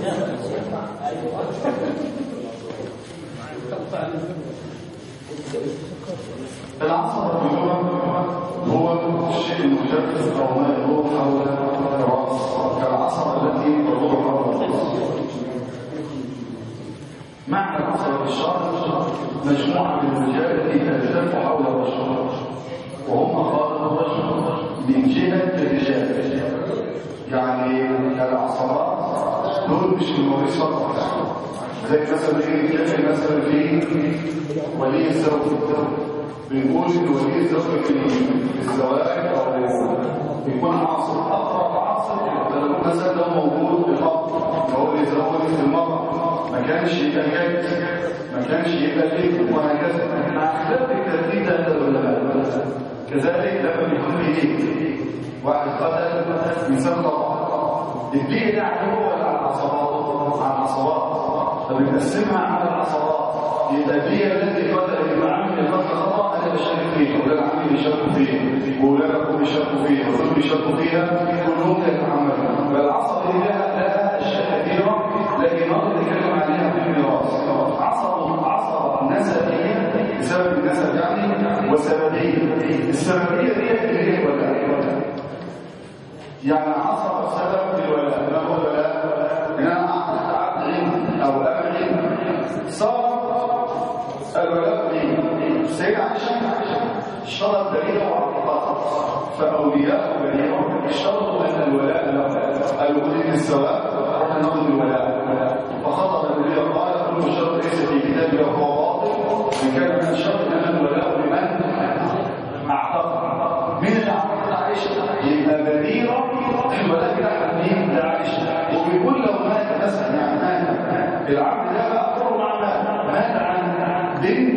العصب باللغة هو الشيء المجرد أو ما يدور حول الرأس كالعصب التي تدور حول الرأس معنى العصب بالشرع مجموعة من الرجال التي تلتف حول الرجل وهم أفراد الرجل من جهة الرجال يعني العصبات دول مش الموريس فقط زي مثلا ايه نتكلم مثلا في ولي الزوج بنقول ان ولي الزوج في الزواج او بيكون عاصر اقرب عاصر لو مثلا لو موجود الاب هو اللي يزوج المرأة ما كانش يبقى جد ما كانش يبقى ليه وهكذا مع اختلاف الترتيب ده العلماء كذلك لما بيكون في واحد قتل انسان طبعا البيئة ده هو على العصبات على العصبات فبنقسمها على العصبات يبقى البيئة التي قتل يبقى عامل القتل خطأ أنا بشارك فيها ولا عمي بيشاركوا فيها وولاد أخوه بيشاركوا فيها ودول بيشاركوا فيها كلهم يتحملوا فالعصب دي لها لها أشياء كثيرة لكن نقدر نتكلم عليها في الميراث عصب عصب نسبية بسبب النسب يعني وسببية السببية دي اللي هي الولاء يعني عصب سبب في الولاء ما هو الولاء ان انا اعطيت عبد علم او اب علم صار الولاء لي سيد عائشه اشترط دليل وعقيقات فاولياء بنيهم اشترطوا ان الولاء له الوجود السواء رحنا ناخذ الولاء فخطب النبي قال كل شرط ليس في كتاب وهو باطل ان كان من الشرط ان الولاء لمن اعتقد من اللي اعتقد عائشه يبقى بديره الولاء بتاعها مين لعائشه وبيقول لو مات مثلا يعني مات العبد ده بقى حر مع مات مات عن بنت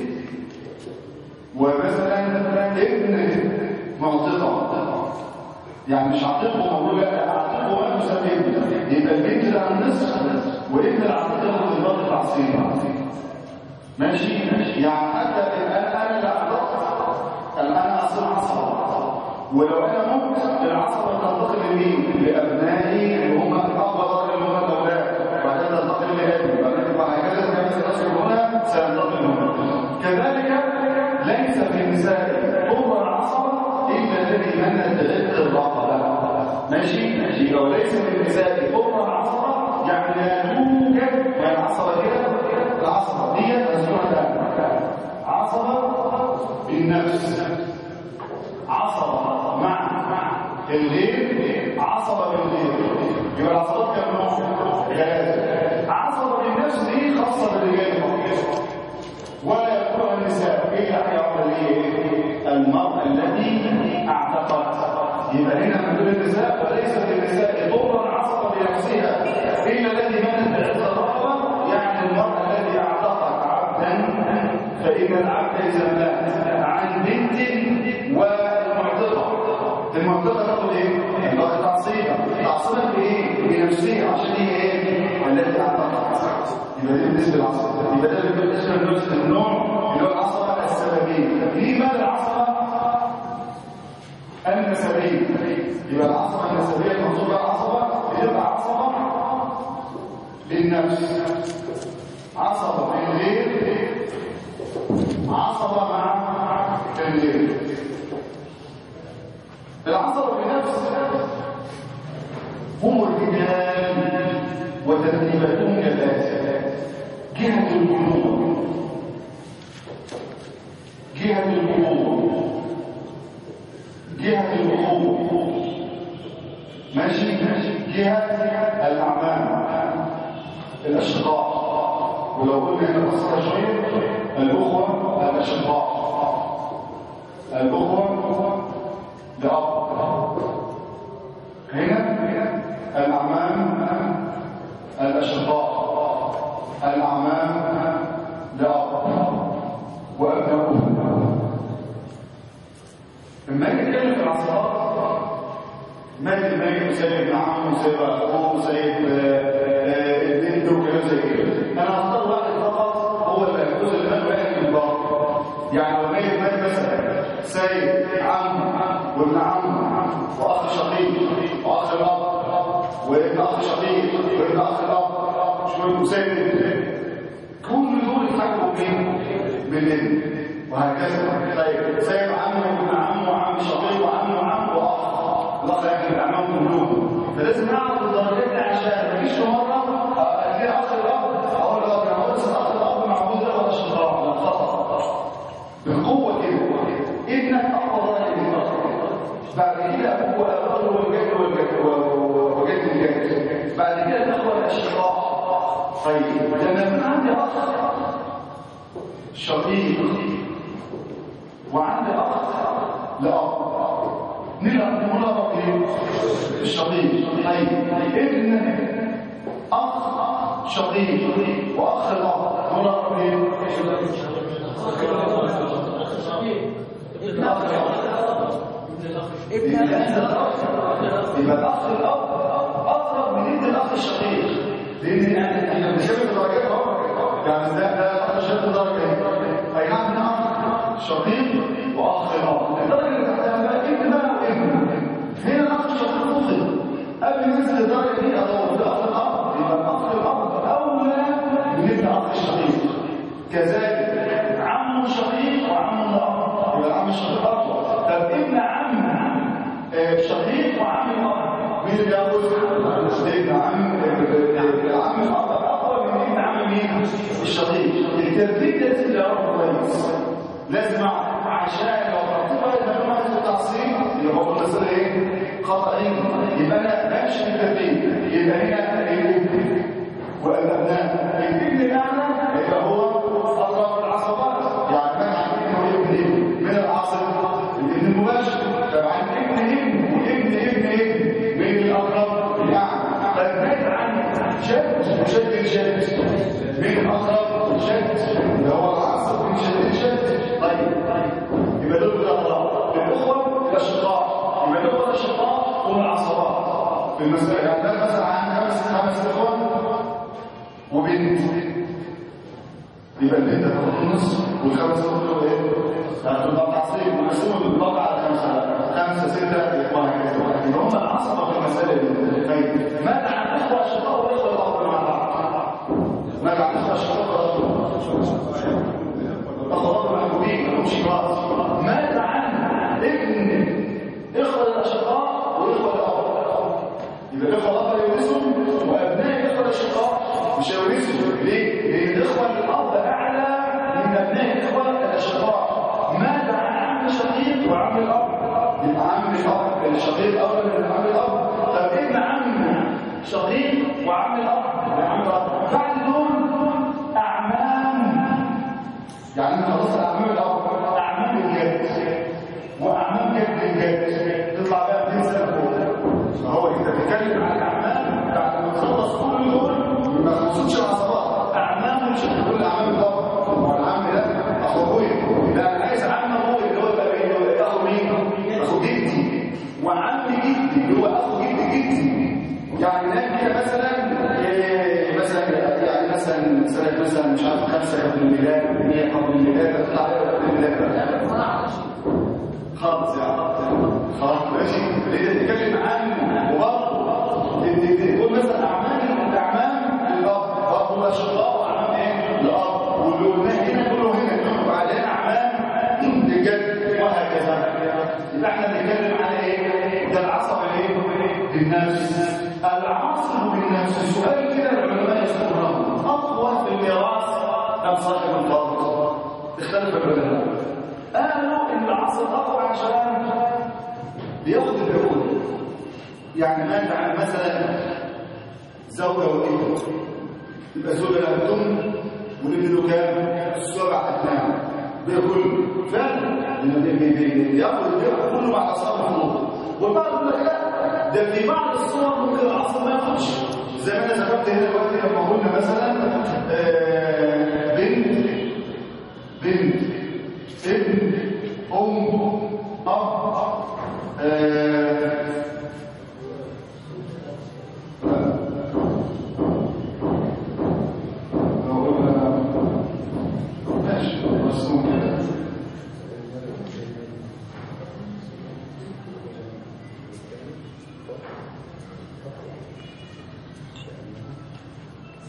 ومثلا ابن معتقه يعني مش عاطفه موجود لا عاطفه واحد مسمى يبقى البنت ده عن نصف وابن العاطفه هو ضباط التعصيب ماشي ماشي يعني حتى الان انا اللي اعتقد الان اصير عصبه ولو انا مت العصبه تنتقل لمين لابنائي اللي هم الاب اللي هم الاولاد وبعدين تنتقل لابني وبعدين وهكذا كما سيصل هنا سينتقل هنا كذلك ليس في النساء طول العصبه الا الذي منت عده الرقبه ماشي ماشي وليس في النساء طول العصبه يعني لا توجد ما العصبه كده العصبه دي مسموحه عصبه بالنفس عصبة مع الليل عصبة بالليل يبقى العصبات كم نوع؟ ثلاثة عصبة بالنفس دي خاصة بالرجال ولا يكون النساء ايه احياء ايه؟ المرأة التي اعتقت يبقى هنا من دون النساء وليس للنساء ضرا عصبة بنفسها الا الذي ماتت بعزة الرقبة يعني المرأة التي اعتقت عبدا فإن العبد إذا مات عن بنت والمعتقة المعتقة تاخد ايه؟ تاخد تعصيبا تعصيبا بايه؟ بنفسها عشان هي ايه؟ التي اعتقدت يبقى دي بالنسبة للعصبة يبقى ده بالنسبة لنفس النوع اللي هو العصبة السببية لماذا العصبة النسبية؟ يبقى العصبة النسبية المقصود العصبة بتبقى عصبة بالنفس عصبة بالغير عصبة مع الليل العصبة بنفس هم الرجال وترتيباتهم كالآتي جهة القلوب جهة القلوب جهة القلوب ماشي جهة الأعمال الأشقاء ولو قلنا هنا بصيرة شوية الأخوة الأشقاء الأخوة لأب هنا الأعمام الأشقاء الأعمام لأب وأبناؤهم لما يجي نتكلم في العصابات مات الميت وسايب ابن عمه وسايب اخوه وسايب البنت وكلام زي كده انا هختار واحد فقط هو اللي هيجوز المال واحد من بعض يعني لو ميت مات مثلا سايب عم وابن عم واخ شقيق واخ الاب وابن اخ شقيق وابن اخ الاب شويه مساند كل دول يتحكموا بمين؟ بالابن وهكذا طيب سايب عمه وابن عمه وعم شقيق وعم وعم واخ الاخ ياكل اعمامه كلهم فلازم نعرف الدرجات دي عشان ما يجيش مره اجي اخ الاب اقول له يا مهندس اخ الاب معبود ده ولا شطار لا خطا بالقوه كده ابنك اقوى ظاهر من بعد كده ابوه وابوه والجد والجد وجد الجد بعد كده تاخد الاشقاء طيب لما يكون عندي اخ شقيق وعندي اخ لاب نلعب نلعب ايه الشقيق طيب ابن اخ شقيق واخ لاب نلعب ايه يبقى الاخ الاب اقرب من ابن الاخ الشقيق لان احنا بنشوف الدرجات اهو يعني ده ده اخ شاف درجه اي نعم نعم شقيق واخ اب الدرجه اللي تحتها بقى ابن بقى وابن هنا الاخ الشقيق فصل قبل ما ينزل الدرجه دي ادور في الاخ الاب يبقى الاخ الاب اولى من ابن اخ الشقيق كذلك عم شقيق وعم الاب يبقى العم الشقيق اقوى طب ابن عم شقيق وعم الاب مين اللي ياخذ ابن عم العم الاب اقوى من ابن عم مين الشقيق الترتيب ده لازم يعرفه كويس لازم اعرف عشان لو رتبها المعلومات التعصيب يبقى هو المساله ايه خطا ايه يبقى انا بمشي بالترتيب يبقى هنا الابن والابناء الابن معنى يبقى هو اقرب العصبات يعني منع ابن وابن من العصب الابن المباشر طبعا ابن ابن وابن ابن ابن من الاقرب يعني فالبعد عن جد وجد جد من اقرب جد اللي هو العصب من جد جد طيب يبقى دول الاقرب الاخوه الاشقاء يبقى دول الاشقاء هم العصبات في المسألة يعني ده مثلا عن خمس خمس اخوان وبنت يبقى البنت هتاخد النص والخمس اخوات ايه؟ هتبقى تعصيب ومقسومه بالطبع على خمسه خمسه سته اخوان هكذا يبقى هم العصبه في المساله دي طيب ماذا عن الاخوه الاشقاء والاخوه الاب مع بعض؟ ماذا عن الاخوه الاشقاء الاخوه الاب محبوبين ما لهمش راس ماذا عن ابن اخوه الاشقاء والاخوه الاب يبقى الاخوه الاب يورثهم وابناء الاخوه الاشقاء مش هيورثوا ليه؟ لان الاخوه الاب اعلى من ابناء الاخوه الاشقاء ماذا عن عم شقيق وعم الاب؟ يبقى عم الاب الشقيق اولى من عم الاب طب ابن عم شقيق وعم الاب عم الاب بعد دول اعمام يعني خلاص اعمام الاب اعمام الجد واعمام جد الجد تطلع بقى 200 سنه فوق هو انت بتتكلم عن الاعمام بعد ما تخلص كل دول ما تخلصش العصابات اعمام مش هتقول اعمام الاب هو العم ده اخو ابويا لا انا عايز عم ابويا اللي هو بقى ايه اخو مين اخو جدي وعم جدي اللي هو اخو جد جدي يعني نام كده مثلا إيه مثلا يعني مثلا سنه مثلا مش عارف خمسه قبل الميلاد 100 قبل الميلاد تطلع قبل الميلاد خالص يعني خلاص ماشي ليه تتكلم عن وبرضه تقول مثلا اعمال الاعمام للاب برضه الاشقاء واعمام ايه الاب واللي قلناه هنا كله هنا وبعدين اعمام للجد وهكذا يبقى احنا بنتكلم عن ايه ده العصب الايه بالنفس العصب بالنفس سؤال كده العلماء يذكرونه اقوى في الميراث ام صاحب الفرض اختلف العلماء قالوا ان العصر اقوى عشان بياخد العقود يعني مات عن مثلا زوجة وابن يبقى زوجة لها ثمن والابن له كام؟ سبع ابناء بياكل فعلا بياخد البيع كله مع اصحاب الفروض والبعض يقول لك لا ده في بعض الصور ممكن العصر ما ياخدش زي ما انا ذكرت هنا دلوقتي لما قلنا مثلا آه بنت بنت ابن ام اب آه ماشي مسموم كده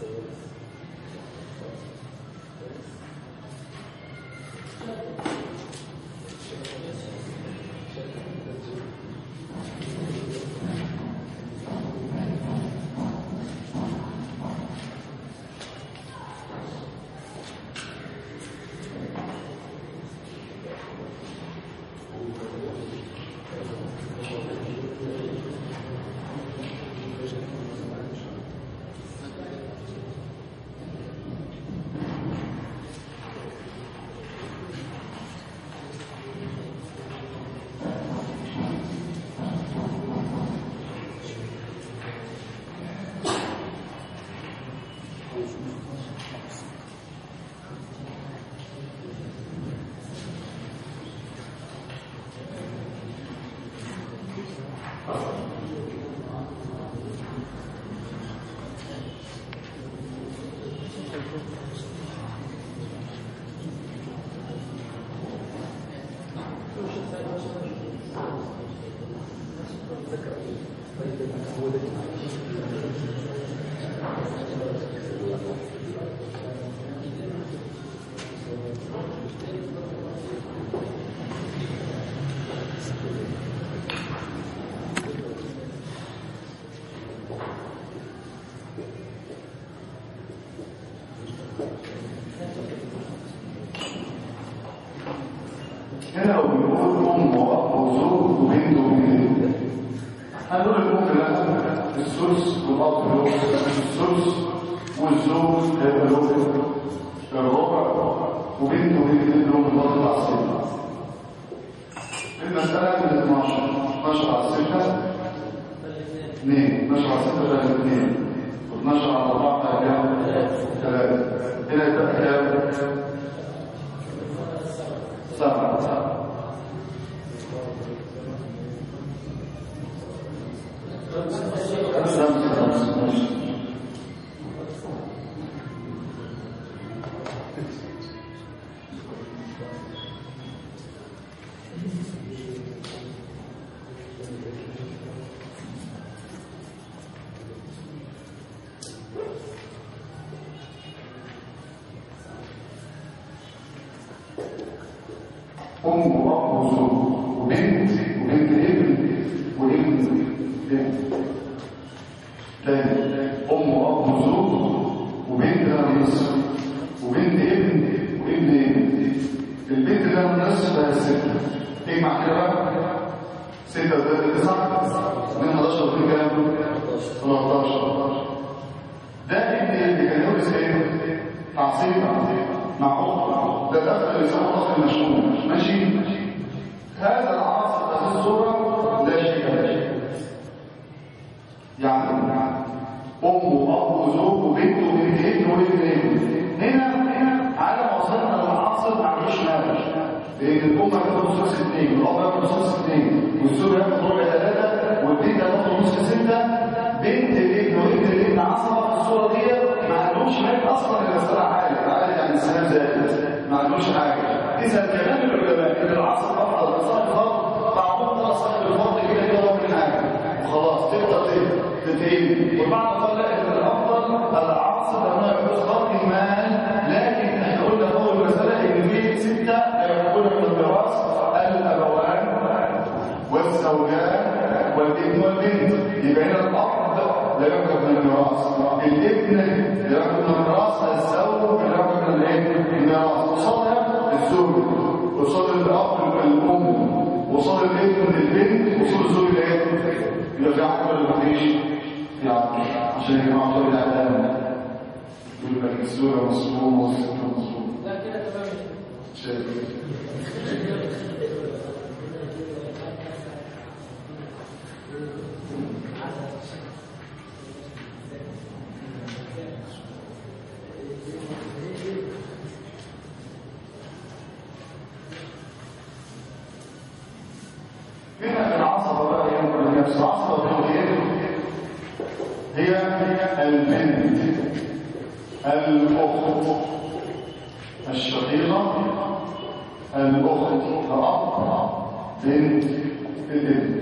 هنا وبنقول ام واب وزوج وبنت وبنت هنقول الام لها الثلث والاب له الثلث والزوج هيبقى له الربع وبنت وبنت لهم الفضل على السنه المساله من 12 12 على 6 2 12 على 6 ده 2 و12 على 4 ده كام 3 هنا يبقى كام سبعة خمسة خمسة أم وأب وزوج وبنت وبنت ابن وابن بنت تاني أم وأب وزوج وبنت لها نصف وبنت ابن وابن ابن البنت لها نصف ده ستة اجمع كده بقى ستة وثلاثة تسعة من 11 واتنين كام؟ 13 ده ابن اللي كان يورث ايه؟ تعصيبة مع أخرى ده دخل لسان ضخم مشهور ماشي هذا العاصر في الصورة لا شيء لا شيء يعني أم وأب وزوج وبنت وبنت ابن وابن ابن هنا هنا على ما وصلنا للعاصر ما عندوش مال لأن الأم هتاخد ثلث اثنين والأب هياخد ثلث اثنين والزوج هياخد ربع ثلاثة والبنت هتاخد نص ستة بنت الابن وابن الابن عصبة في الصورة دي ما عندهمش مال أصلا المسألة عالي عالي يعني السلام زائد ما عندوش حاجة إذا كلام العلماء إن العصر أفضل صاحب الفرض بعضهم صاحب الفرض كده كده من حاجة وخلاص تقدر تتقيم والبعض قال لا إن الأفضل العصر لأنه يحدث فرض المال لكن احنا قلنا أول مسألة إن في ستة يكون من الميراث الأبوان والزوجان والابن والبنت يبقى هنا الأب لا يأخذ من الميراث الابن لا يأخذ من الميراث الزوج لا يأخذ من الميراث قصادها الزوج قصاد الأب الأم وصاد الابن البنت وصاد الزوج الايه؟ يبقى في عقل ولا مفيش؟ في عقل عشان يا جماعه طول الاعلام يقول لك الزوجه مصرومه والست مصرومه لا كده تمام شايف هنا العصبة بقى ينقل النفس العصبة هي هي هي البنت الأخت الشقيقة الأخت الأب بنت الابن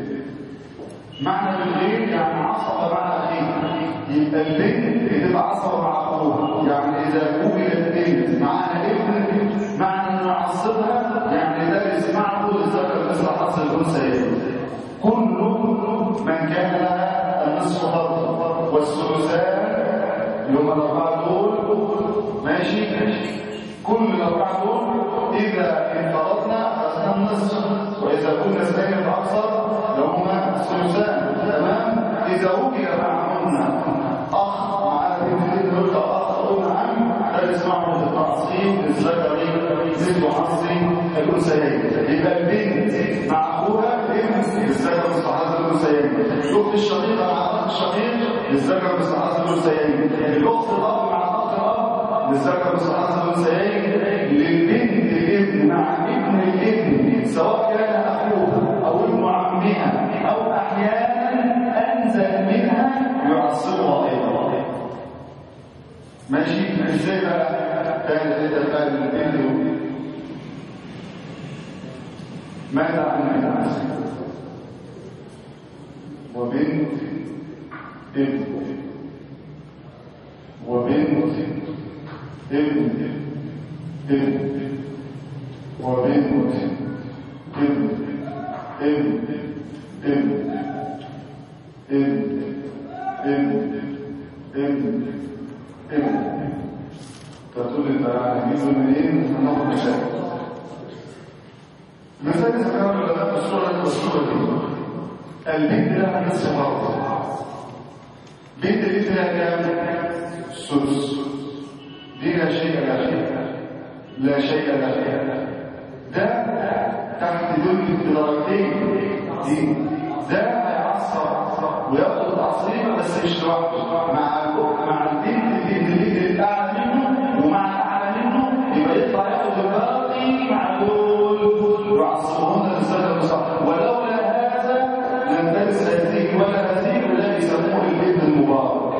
معنى الغير يعني عصبة مع أخيه يبقى البنت بتبقى عصبة مع أخوها معاها ابن معنى ان نعصبها يعني ده يسمعه للذكر مثل حظ الانثيين كل من كان لها النصف فرض والثلثان اللي هم الاربعه دول ماشي كل الاربعه دول اذا انفرضنا اخذنا النصف واذا كنا اثنين فاكثر لهما الثلثان تمام اذا وجد معهن اخ مع بنت ابن اخ او عم ده يسمعه بالتعصيب للذكر مثل حظ الانثيين يبقى البنت مع اخوها ابن للذكر مثل حظ الانثيين الاخت الشقيقه مع الاخ الشقيق للذكر مثل حظ الانثيين الاخت الاب مع الاخ الاب للذكر مثل حظ الانثيين للبنت الابن مع ابن الابن سواء كان اخوها او ابن عمها او احيانا انزل منها يعصبها ايضا ماشي ازاي بقى كان يتفاعل الابن ماذا عن الناس وبنت ابن وبنت ابن ابن وبنت ابن ابن ابن ابن ابن ابن ابن تقول انت هنجيبه منين هناخد مشاكل مثال ذكر العلماء في الصورة والصورة دي البنت لها نصف فرض بنت البنت لها كام؟ سدس دي لا شيء لا شيء لا شيء لا شيء ده تحت دول بدرجتين دي ده هيعصر وياخد تعصيب بس مش لوحده مع مع البنت البنت البنت الاعلى منه ومع الاعلى منه يبقى يطلع ياخد الباقي مع دول يعصبون الزكاه بصح ولولا هذا لم ترث هذه ولا هذه ولا يسموه الابن المبارك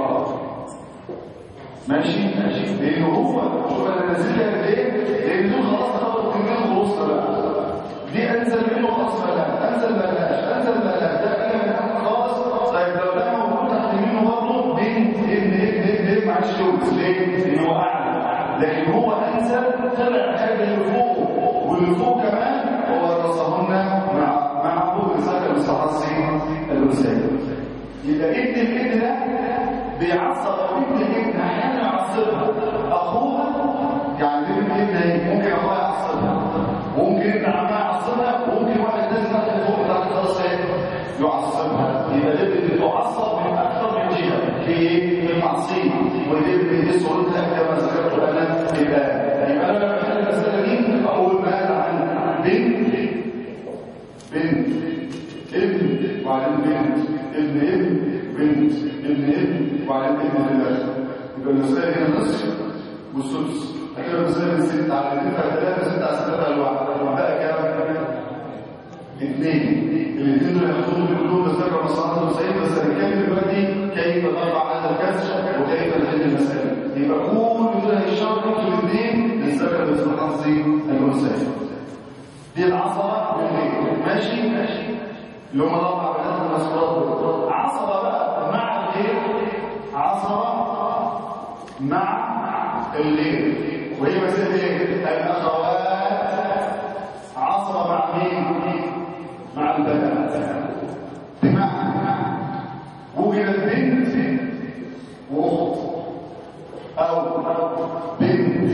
ماشي ماشي لانه هو شوف انا نزلت قد ايه لان دول خلاص خدوا كميه ونص بقى دي انزل منه خلاص بقى انزل بلاش انزل بلاش ده كده من تحت خالص طيب لو ده موجود تحت منه برضه بنت ابن ابن ابن ابن معلش يوجد ليه؟ لان هو اعلى لكن هو انزل طلع حاجه اللي فوق واللي فوق كمان هو رصهن مع مع فوق الذكر المستحصي الانثى يبقى ابن الابن ده بيعصب ابن الابن احيانا يعصبها اخوها يعني ابن الابن ايه ممكن اخوها يعصبها ممكن ابن عمها يعصبها وممكن واحد لازم يدخل فوق تحت خلاص ايه يعصبها يبقى الابن بتعصب من اكثر من جهه في ايه في المعصيه والابن دي صورتها كما ذكرت انا يبقى يبقى انا لما بحل المساله دي اقول ماذا عن بنت بنت ابن وبعدين بنت ابن ابن بنت ابن ابن وبعدين ابن لله يبقى المسائل هنا نصف والسدس هكذا المسائل ست على اثنين على ثلاثة ستة على ستة على واحد بقى كام؟ اثنين الاثنين دول ياخدون كلهم الذكر مصلحة وسعيد بس هنتكلم دلوقتي كيف نضع هذا الكسر وكيف نحل المسألة يبقى كل دول هيشاركوا في الاثنين للذكر مثل حظ الانثى دي العصبة والغير ماشي ماشي اللي هم الاربع بنات المسؤولات عصبة بقى مع الغير عصبة مع الغير وهي مسألة ايه؟ الأخوات عصبة مع مين؟ مع البنات بمعنى وجدت بنت وأخت أو بنت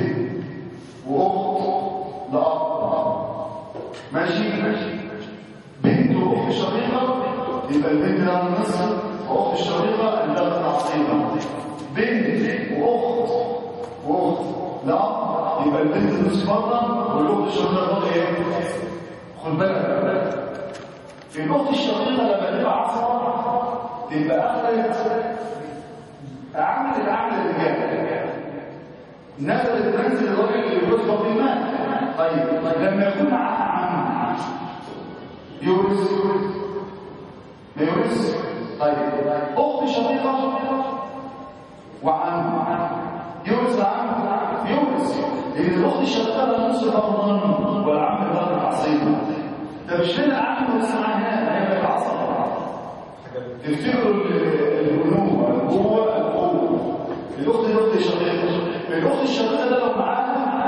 وأخت لأب ماشي ماشي بنت واخت شقيقه يبقى البنت لها النصف واخت الشقيقه لها تعصيبا بنت واخت واخت لا يبقى البنت النصف برضه والاخت الشقيقه برضه ايه خد بالك الاخت الشقيقه لما تبقى عصبه تبقى اخذت عملت عمل الرجال نزلت منزل الراجل اللي بيصبر فيه مات طيب لما يكون معاها عم يورث ما يورث طيب اخت شقيقه وعم يورث عم يورث لان الاخت الشقيقه لا نصف فرضا والعم فرض عصيبه طب مش هنا عم بس معناها هيبقى العصب تفتكروا البنوه القوه القوه الاخت الاخت الشقيقه الاخت الشقيقه ده لو معاها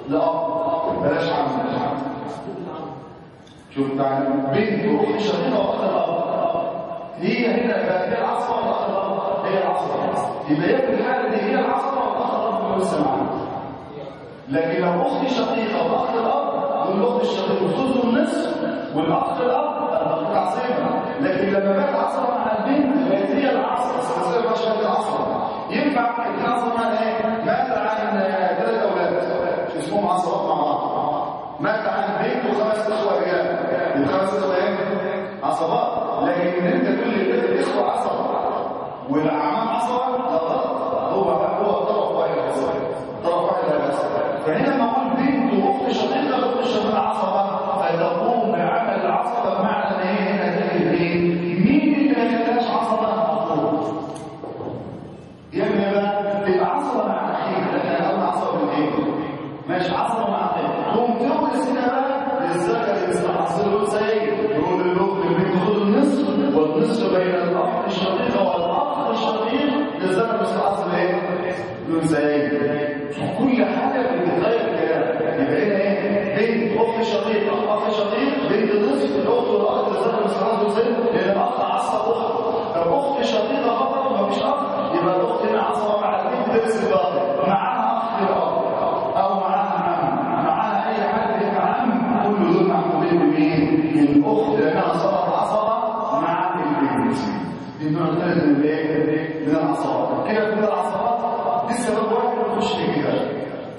لأب بلاش عم بلاش عم شوف يعني بنت واخت شقيقه واخت الاب هي هنا بقى هي العصبه ولا اخت الاب هي العصبه يبقى هي في الحاله دي هي العصبه واخت الاب لسه معانا لكن لو اخت شقيقه واخت الاب والاخت الشقيقه ثلث النصف والاخ الاب الاخت عصيبه لكن لما بقت عصبه مع البنت بقت هي العصبه سلسله بقى شكل العصبه ينفع العصبه مع ايه؟ مات عن ثلاث اولاد اسمهم عصبات مع بعض مات عن بنت وخمس اخوه رجال الخمس اخوه ايه؟ عصبات لكن ان انت تقول لي الاخوه عصبه والاعمام عصبه لا غلط هو هو طرف واحد بس طرف واحد بس فهنا لما اقول بنت واخت شقيقه اخت الشقيقه عصبه فتقوم بعمل العصبه بمعنى ان هي هنا تجد ايه؟ مين اللي ما كانش عصبه؟ اخوه يا اما بقى تبقى عصبه مع اخيك لكن انا اقول عصبه بالايه؟ ماشي عصبه مع اخيك تقوم تورث هنا بقى للذكر مثل حصيل الانثيين يقول للاخت البنت خد النصف والنصف بين الاخت الشقيقه والاخ الشقيق للذكر مثل حصيل ايه؟ الانثيين كل حاجه بتتغير الكلام يبقى هنا ايه؟ بنت اخت شقيقه اخ شقيق بنت نصف الاخت والاخ للذكر مثل حصيل الانثيين لان الاخ عصب اخت لو اخت شقيقه فقط ومفيش اخ يبقى الاخت هنا عصبه مع البنت ترث الباقي معاها اخ الاب او معاها عم معاها اي حد يبقى عم كل دول محمولين بمين؟ الاخت لانها صارت عصبه مع البنت دي نوع ثالث من الايه؟ من العصبات كده من العصبات دي السبب واحد نخش في كده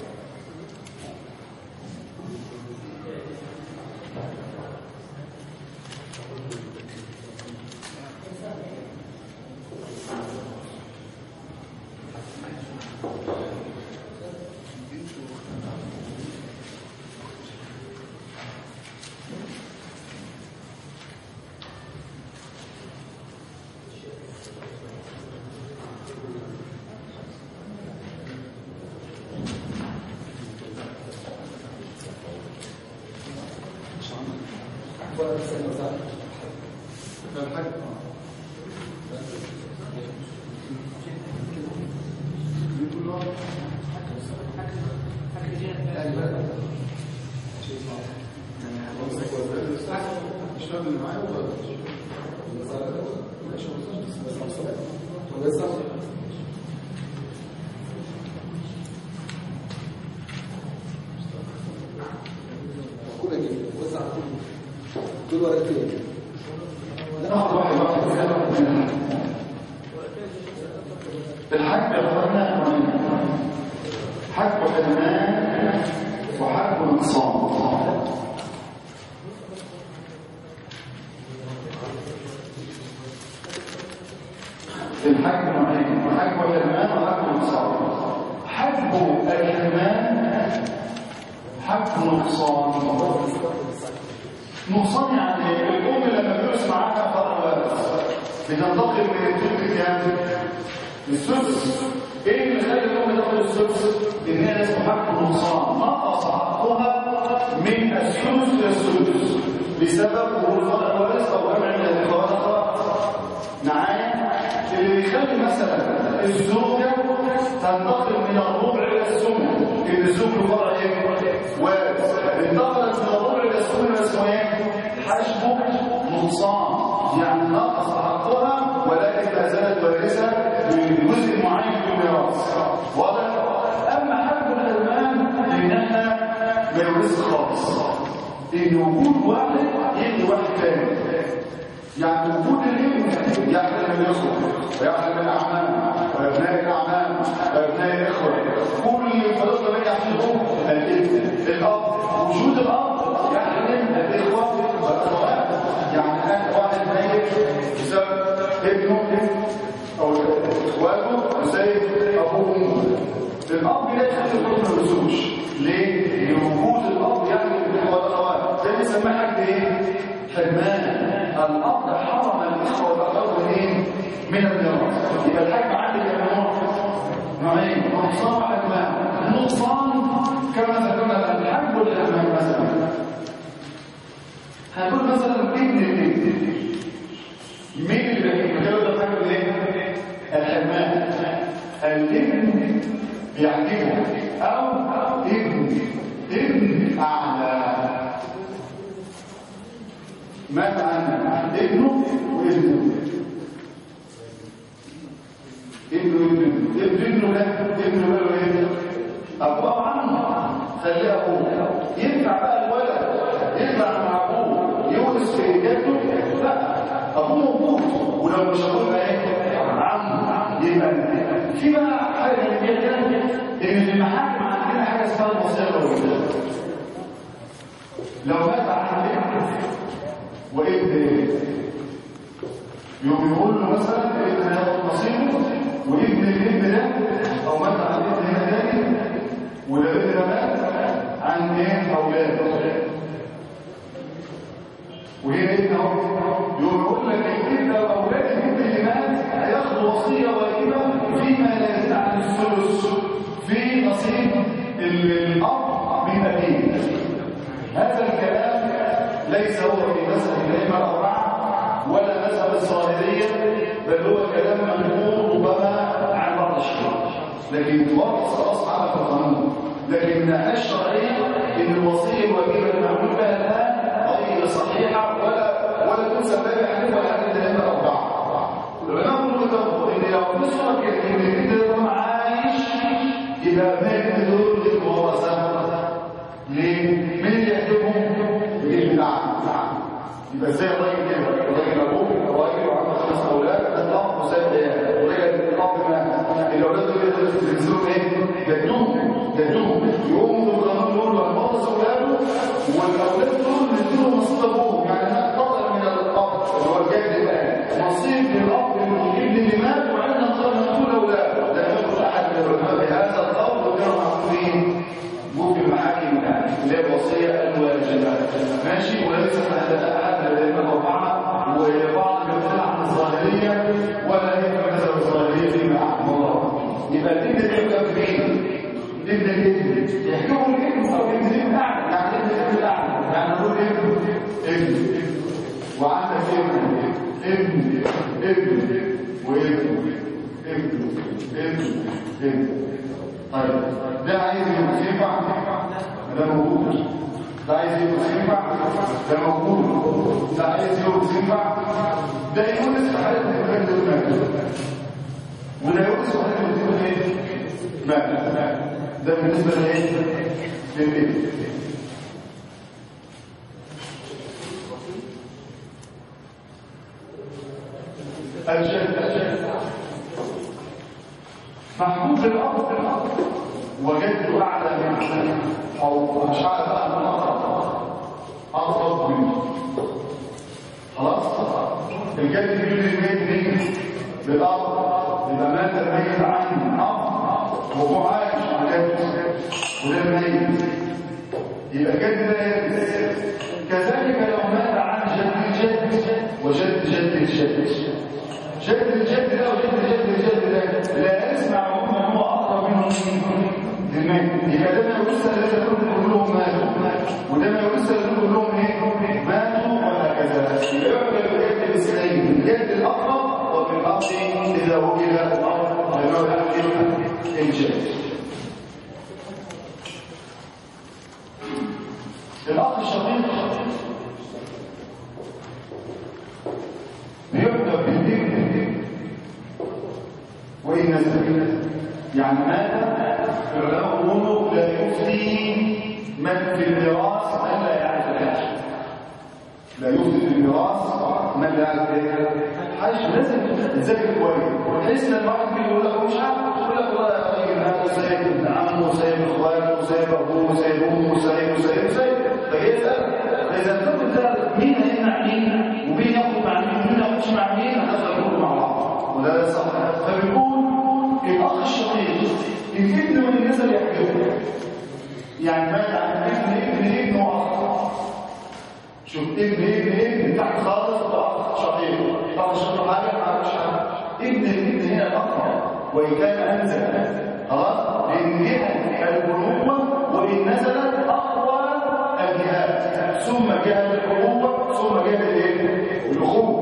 الحج اخوانا حج حرمان وحج نقصان الحج نوعين حج حرمان وحج نقصان حج الحرمان حج نقصان نقصان يعني الام لما بيرس معاها فرع وارث بتنتقل من الثلث كام؟ السدس ايه اللي خلى الام تاخد السدس؟ ان هي اسمه حق النقصان نقص حقها من السدس الى السدس بسبب وجود فرع وارث او جمع من الاخوات معايا اللي بيخلي مثلا الزوجه تنتقل من الربع الى الثمن ان الزوج له فرع ايه؟ وارث انتقلت من الربع الى الثمن اسمه ايه؟ حجب نقصان يعني نقص حقها ولكن ما زالت وارثه بجزء معين في الميراث واضح اما حجب الالمان لان احنا ما يورث خالص ان وجود واحد يدي واحد تاني يعني وجود الابن يحمل من الاخوه ويحمل من الاعمام وابناء الاعمام وابناء الاخوه كل الفريق من يحملهم الابن الاب وجود الاب يحمل الاخوه والاخوات يعني انا واحد ميت بسبب ابنه او اخواته بسبب ابوه وامه الاب لا يخلي الحكم ما يرسوش ليه؟ لان وجود الاب يحمل الاخوه والاخوات ده بيسمى حد ايه؟ حرمان الأرض حرم الإخوة والأخوة من من الميراث يبقى الحج عندك يا نوع نوعين نقصان وحرمان النقصان كما ذكرنا الحج والحرمان مثلا هنقول مثلا ابن الابن مين اللي بيتجوز الحج الايه؟ الحرمان الابن بيحجبه او ابن ابن اعلى مات عن ابنه وابنه ابنه ابنه ابن ابنه ده ابنه ده ايه ابوه عنه خليه ابوه ينفع بقى الولد يطلع مع ابوه يورث في جده لا ابوه موجود ولو مش ابوه ايه عم يبقى في بقى حاجه من كده ان في المحاكم عندنا حاجه اسمها الوصيه الوليه لو مات عن ابن وابن يوم يقول له مثلا ابن هياخد نصيبه وابن الابن ده او مات عن ابن هنا تاني والابن ده مات عن ايه اولاد وهنا ابن اهو يقوم يقول لك الابن او اولاد الابن اللي مات هياخدوا وصيه واجبه فيما لا يزيد عن الثلث في نصيب الاب من ابيه هذا الكلام ليس هو في مذهب الائمه الاربعه ولا مذهب الظاهريه بل هو كلام منقول ربما عن بعض الشيوخ لكن واضح خلاص على القانون لكن الناحيه الشرعيه ان الوصيه الواجبه المعمول بها الان غير صحيحه ولا ولا تنسب بها حنيفه ولا عند الائمه الاربعه العلماء يقولوا ان لو في صوره كده ان الابن ده عايش يبقى ابناء دول الورثه ليه؟ مين اللي يحكمهم؟ اللي بتاعهم يبقى ازاي الراجل كده؟ الراجل ابوه راجل وعنده خمس اولاد الاب وساب عيال ورجع الاب مات الاولاد دول ينزلوا ايه؟ جدوهم جدوهم يقوموا بالقانون يقولوا له هنورث اولاده والاولاد دول نديهم نصيب ابوهم يعني هنقطع من الاب اللي هو الجد الان نصيب للاب الابن اللي مات وعندنا نقدر نقول اولاده لا يخرج احد من العلماء بهذا القول وكانوا معقولين ممكن المحاكم اللي هي الوصيه الواجبه ماشي وليس احد الائمه الاربعه وبعض الجماعه عن الظاهريه ولا هي مذهب الظاهريه فيما احكم الله يبقى الابن ده يبقى فين؟ ابن الابن يحكمه الابن او ابن الابن اعلى يعني ابن الابن الاعلى يعني نقول ابن ابن وعندك ابن ابن ابن وابن ابن ابن ابن طيب ده عايز ينفع ده موجود ده عايز ينفع ده موجود ده عايز ينفع ده يونس في حالة الفرد المال وده يونس في حالة الفرد ايه؟ مال ده بالنسبة لايه؟ للابن الجد محبوب الأرض وجدت أعلى من أو مش أعلى بقى من أقرب أقرب منه خلاص الجد بيقول الميت مين بالأرض يبقى مات الميت عن أرض وهو عايش وجد وده الميت يبقى الجد ده يرث كذلك لو مات عن جد الجد وجد جد الجد جد الجد ده وجد جد الجد ده لا يسمع عموما هو اقرب منه للميت يبقى ده ما يورث الا يكون كلهم ماتوا وده ما يورث الا كلهم ايه ماتوا وهكذا يبقى الجد الاثنين الجد الاقرب وفي الارض اذا وجد الارض لما الجد الاخ الشقيق بيبدا بالذكر وإن نزل يعني ماذا العلماء يقولوا لا يفتي من في الميراث من لا يعرف الحج لا يفتي في الميراث من لا يعرف الحج لازم تذاكر كويس بحيث ان الواحد يقول لك مش عارف يقول لك والله يا راجل هذا سايب ابن عمه وسايب اخواته وسايب ابوه وسايب امه وسايب وسايب وسايب فيسال فاذا كنت تعرف مين هيمنع مين ومين ياخد مع مين ومين ياخدش مع مين هتقدر تقول مع بعض وده لا صح فبيقول الاخ الشقيق الابن من الناس اللي يحكمه يعني ماذا عن ابن ابن ابن واخ شوف ابن ابن ابن تحت خالص واخ شقيق طبعا شقيق حاجه ما عرفش ابن الابن هنا الاقرب وان كان انزل خلاص لان جهه البنوه وان نزلت اقوى الجهات ثم جهه الابوه ثم جهه الايه الاخوه